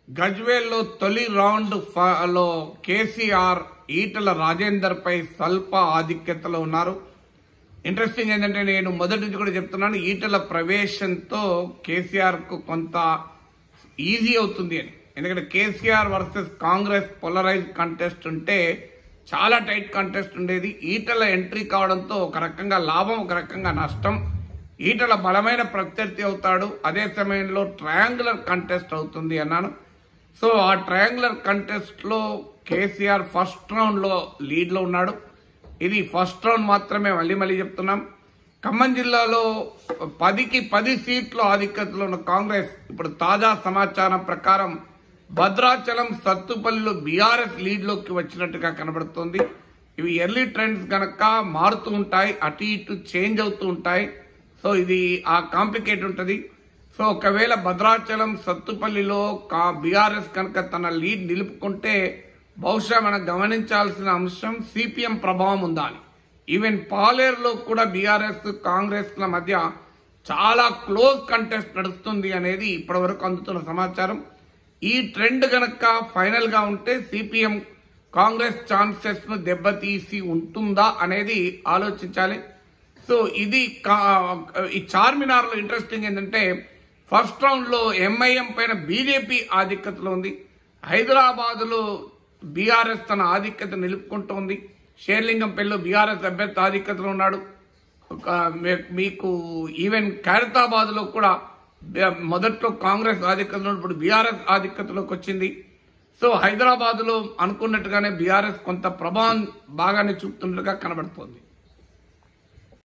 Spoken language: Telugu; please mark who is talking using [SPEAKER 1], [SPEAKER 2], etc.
[SPEAKER 1] గజ్వేల్లో తొలి రౌండ్ ఫ- లో కేసీఆర్ ఈటల రాజేందర్ పై స్వల్ప ఆధిక్యతలో ఉన్నారు ఇంట్రెస్టింగ్ ఏంటంటే నేను మొదటి నుంచి కూడా చెప్తున్నాను ఈటల ప్రవేశంతో కేసీఆర్ కు కొంత ఈజీ అవుతుంది అని ఎందుకంటే KCR versus Congress polarize contest ఉంటే చాలా టైట్ కంటెస్ట్ ఉండేది ఈటల ఎంట్రీ కావడంతో ఒక రకంగా లాభం ఒక రకంగా నష్టం ఈటల బలమైన ప్రత్యర్థి అవుతాడు అదే సమయంలో ట్రయాంగులర్ కంటెస్ట్ అవుతుంది అన్నాను సో ఆ ట్రయాంగులర్ కంటెస్ట్ లో కేసీఆర్ ఫస్ట్ రౌండ్ లో లీడ్ లో ఉన్నాడు ఇది ఫస్ట్ రౌండ్ మాత్రమే మళ్ళీ మళ్ళీ చెప్తున్నాం ఖమ్మం జిల్లాలో పదికి పది సీట్లు ఆధిక్యతలో ఉన్న కాంగ్రెస్ ఇప్పుడు తాజా సమాచారం ప్రకారం భద్రాచలం సత్తుపల్లిలో బీఆర్ఎస్ లీడ్ లోకి వచ్చినట్టుగా కనబడుతోంది ఇవి ఎర్లీ ట్రెండ్స్ గనక మారుతూ ఉంటాయి అటు ఇటు చేంజ్ అవుతూ ఉంటాయి సో ఇది ఆ కాంప్లికేట్ ఉంటుంది సో ఒకవేళ భద్రాచలం సత్తుపల్లిలో కా బీఆర్ఎస్ కనుక తన లీడ్ నిలుపుకుంటే బహుశా మనం గమనించాల్సిన అంశం సిపిఎం ప్రభావం ఉందా అని ఈవెన్ పాలేరులో కూడా బీఆర్ఎస్ కాంగ్రెస్ ల మధ్య చాలా క్లోజ్ కంటెస్ట్ నడుస్తుంది అనేది ఇప్పటివరకు అందుతున్న సమాచారం ఈ ట్రెండ్ గనక ఫైనల్ గా ఉంటే సిపిఎం కాంగ్రెస్ ఛాన్సెస్ ను దెబ్బతీసి ఉంటుందా అనేది ఆలోచించాలి సో ఇది కా- ఈ చార్మినార్ లో ఇంట్రెస్టింగ్ ఏంటంటే ఫస్ట్ రౌండ్ లో ఎంఐఎం పైన బీజేపీ ఆధిక్యతలో ఉంది హైదరాబాద్ లో బీఆర్ఎస్ తన ఆధిక్యత నిలుపుకుంటోంది షేర్లింగంపల్లిలో బీఆర్ఎస్ అభ్యర్థి ఆధిక్యతలో ఉన్నాడు ఒక మీ- మీకు ఈవెన్ ఖైరతాబాద్ లో కూడా బి- మొదట్లో కాంగ్రెస్ ఆధిక్యతలో ఇప్పుడు బీఆర్ఎస్ ఆధిక్యతలోకి వచ్చింది సో హైదరాబాద్ లో అనుకున్నట్టుగానే బీఆర్ఎస్ కొంత ప్రభావం బాగానే చూపుతున్నట్టుగా కనబడుతోంది